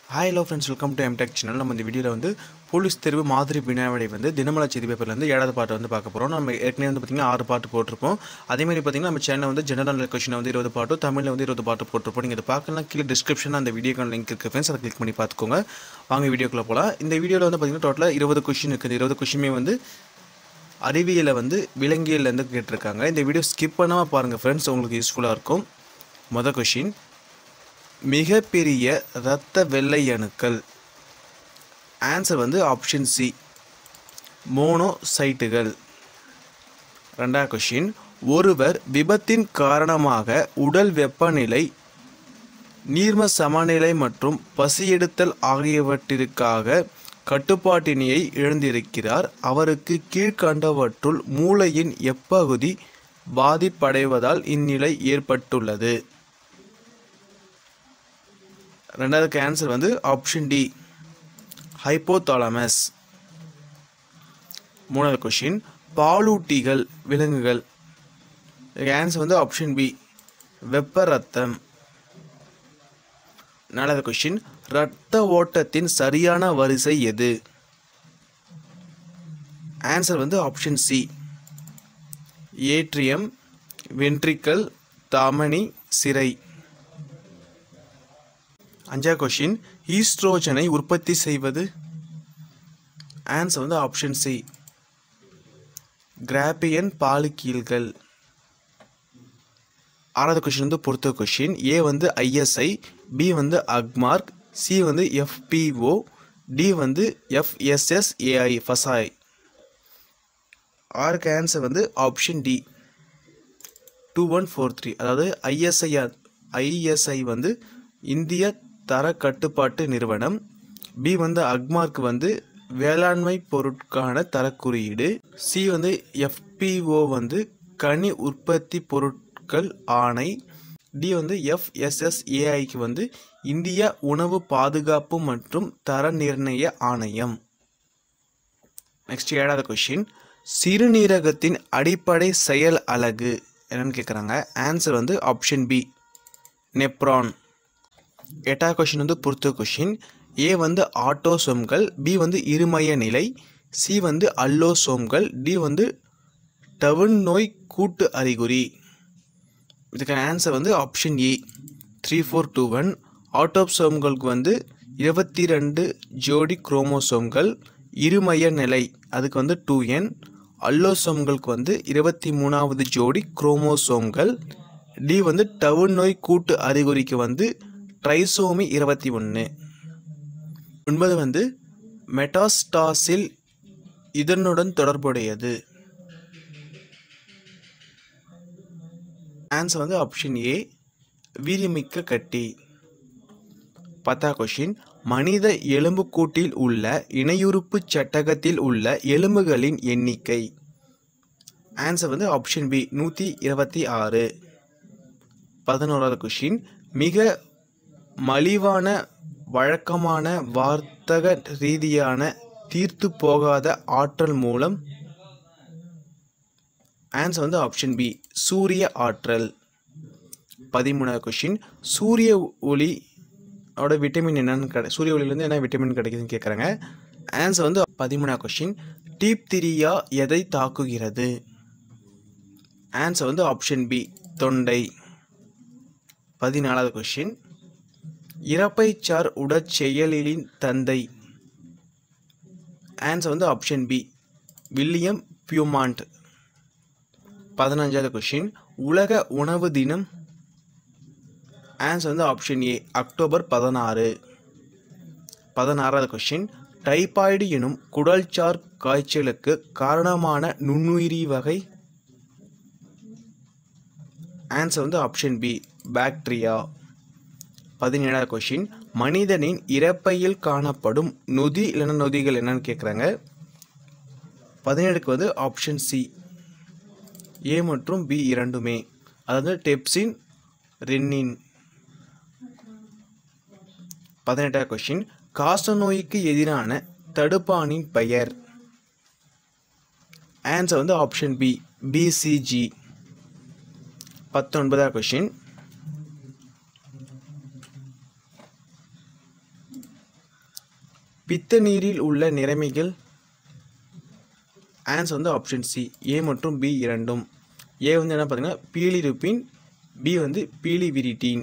hi hello friends welcome to MTech channel நம்ம இந்த வீடியோவில் வந்து போலீஸ் தேர்வு மாதிரி வினாவிடை வந்து தினமலை செய்தி பேப்பர்லேருந்து ஏழாவது பாட்டு வந்து பார்க்க போகிறோம் நம்ம ஏற்கனவே வந்து பார்த்திங்கன்னா ஆறு பாட்டு போட்டிருப்போம் அதேமாதிரி பார்த்திங்கன்னா நம்ம சேனல் வந்து ஜெனரல் கொஷின் வந்து இருபது பாட்டும் தமிழில் வந்து இருபது பாட்டு போட்டிருப்போம் நீங்கள் இதை பார்க்கலாம் கீழே டிஸ்கிரிப்ஷனில் அந்த வீடியோக்கான லிங்க் இருக்குது ஃப்ரெண்ட்ஸ் அதை கிளிக் பண்ணி பார்த்துக்கோங்க வாங்க வீடியோக்குள்ளே போகலாம் இந்த வீடியோவில் வந்து பார்த்திங்கன்னா டோட்டலாக இருபது கொஷின் இருக்குது இருபது கொஷினுமே வந்து அறிவியலை வந்து விலங்கியல்லேருந்து கேட்டிருக்காங்க இந்த வீடியோ ஸ்கிப் பண்ணாமல் பாருங்கள் ஃப்ரெண்ட்ஸ் உங்களுக்கு யூஸ்ஃபுல்லாக இருக்கும் மொதல் கொஷின் மிகப்பெரிய இரத்த வெள்ளை அணுக்கள் ஆன்சர் வந்து ஆப்ஷன் சி மோனோசைட்டுகள் ரெண்டாவது கொஷின் ஒருவர் விபத்தின் காரணமாக உடல் வெப்பநிலை நீர்ம சமநிலை மற்றும் பசியெடுத்தல் ஆகியவற்றிற்காக கட்டுப்பாட்டினையை இழந்திருக்கிறார் அவருக்கு கீழ்கண்டவற்றுள் மூளையின் எப்பகுதி பாதிப்படைவதால் இந்நிலை ஏற்பட்டுள்ளது ரெண்டாவதுக்கு ஆன்சர் வந்து ஆப்ஷன் டி ஹைப்போதாலமஸ் மூணாவது கொஷின் பாலூட்டிகள் விலங்குகள் இதுக்கு ஆன்சர் வந்து ஆப்ஷன் பி வெப்ப ரத்தம் நாலாவது கொஷின் இரத்த ஓட்டத்தின் சரியான வரிசை எது ஆன்சர் வந்து ஆப்ஷன் சி ஏட்ரியம் வென்ட்ரிக்கல் தாமணி சிரை அஞ்சாவது கொஷின் ஈஸ்ட்ரோஜனை உற்பத்தி செய்வது ஆன்சர் வந்து ஆப்ஷன் சி கிராபியன் பாலிக்கீல்கள் ஆறாவது கொஷின் வந்து பொறுத்த கொஷின் ஏ வந்து ஐஎஸ்ஐ பி வந்து அக்மார்க் சி வந்து எஃபிஓ டி வந்து எஃப்எஸ்எஸ்ஏஐ ஃபசாய் ஆறுக்கு ஆன்சர் வந்து option D two one four three அதாவது ஐஎஸ்ஐ ஐஎஸ்ஐ வந்து இந்திய தர கட்டுப்பாட்டு நிறுவனம் பி வந்து அக்மார்க் வந்து வேளாண்மை பொருட்கான தரக்குறியீடு சி வந்து எஃபிஓ வந்து கனி உற்பத்தி பொருட்கள் ஆணை டி வந்து எஃப்எஸ்எஸ்ஏஐக்கு வந்து இந்திய உணவு பாதுகாப்பு மற்றும் தர நிர்ணய ஆணையம் நெக்ஸ்ட் ஏழாவது கொஷின் சிறுநீரகத்தின் அடிப்படை செயல் அலகு என்னன்னு கேட்குறாங்க ஆன்சர் வந்து ஆப்ஷன் பி நெப்ரான் எட்டாவது கொஷின் வந்து பொறுத்த கொஷின் ஏ வந்து ஆட்டோசோம்கள் பி வந்து இருமய நிலை சி வந்து அல்லோசோம்கள் டி வந்து டவுன் நோய் கூட்டு அறிகுறி இதுக்கான ஆன்சர் வந்து option A three four two one ஆட்டோசோம்களுக்கு வந்து இருபத்தி ரெண்டு ஜோடி குரோமோசோம்கள் இருமய நிலை அதுக்கு வந்து டூ என் அல்லோசோம்களுக்கு வந்து இருபத்தி மூணாவது ஜோடி குரோமோசோம்கள் டி வந்து டவுன் நோய் கூட்டு அறிகுறிக்கு வந்து ட்ரைசோமி இருபத்தி ஒன்று ஒன்பது வந்து மெட்டாஸ்டாசில் இதனுடன் தொடர்புடையது ஆன்சர் வந்து ஆப்ஷன் ஏ வீரியமிக்க கட்டி பத்தா கொஷின் மனித எலும்புக்கூட்டில் உள்ள இணையுறுப்பு சட்டகத்தில் உள்ள எலும்புகளின் எண்ணிக்கை ஆன்சர் வந்து ஆப்ஷன் பி நூற்றி இருபத்தி ஆறு பதினோராவது கொஷின் மிக மலிவான வழக்கமான வார்த்தக ரீதியான தீர்த்து போகாத ஆற்றல் மூலம் ஆன்சர் வந்து ஆப்ஷன் பி சூரிய ஆற்றல் பதிமூணாவது கொஷின் சூரிய ஒளி ஓட விட்டமின் என்னன்னு கிடை சூரிய ஒளியிலேருந்து என்ன விட்டமின் கிடைக்குதுன்னு கேட்குறாங்க ஆன்சர் வந்து பதிமூணாவது கொஷின் டீப்திரியா எதை தாக்குகிறது ஆன்சர் வந்து ஆப்ஷன் பி தொண்டை பதினாலாவது கொஷின் இறப்பைச்சார் உடற்செயலின் தந்தை ஆன்சர் வந்து ஆப்ஷன் பி வில்லியம் பியூமாண்ட் பதினஞ்சாவது கொஷின் உலக உணவு தினம் ஆன்சர் வந்து ஆப்ஷன் ஏ அக்டோபர் பதினாறு பதினாறாவது கொஷின் டைபாய்டு எனும் குடல்சார் காய்ச்சலுக்கு காரணமான நுண்ணுயிரி வகை ஆன்சர் வந்து ஆப்ஷன் பி பாக்டீரியா பதினேழாவது கொஷின் மனிதனின் இறப்பையில் காணப்படும் நொதி இல்லைன்னா நொதிகள் என்னன்னு கேட்குறாங்க பதினேழுக்கு வந்து ஆப்ஷன் சி ஏ மற்றும் பி இரண்டுமே அதாவது டெப்சின் ரென்னின் பதினெட்டாவது கொஷின் காசநோய்க்கு எதிரான தடுப்பானின் பெயர் ஆன்சர் வந்து ஆப்ஷன் பி பிசிஜி பத்தொன்பதாவது கொஷின் பித்த நீரில் உள்ள நிறமிகள் ஆன்சர் வந்து ஆப்ஷன் சி ஏ மற்றும் பி இரண்டும் ஏ வந்து என்ன பார்த்தீங்கன்னா பீலிருப்பின் பி வந்து பீலிவிரிட்டீன்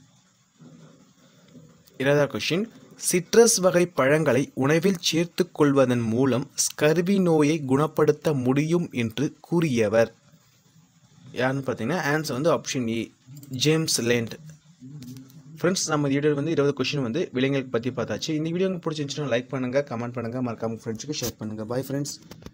இருபதாவது கொஷின் சிட்ரஸ் வகை பழங்களை உணவில் சேர்த்து கொள்வதன் மூலம் ஸ்கர்வி நோயை குணப்படுத்த முடியும் என்று கூறியவர் யாருன்னு பார்த்தீங்கன்னா ஆன்சர் வந்து option A James Lind friends நம்ம வீடியோ வந்து இருபது கொஷின் வந்து விலங்குகளுக்கு பற்றி பார்த்தாச்சு இந்த வீடியோ உங்களுக்கு பிடிச்சிருந்துச்சுன்னா லைக் பண்ணுங்கள் கமெண்ட் பண்ணுங்கள் மறக்காம ஃப்ரெண்ட்ஸுக்கு ஷேர் பண்ணுங்கள் பாய் ஃப்ரெண்ட்ஸ்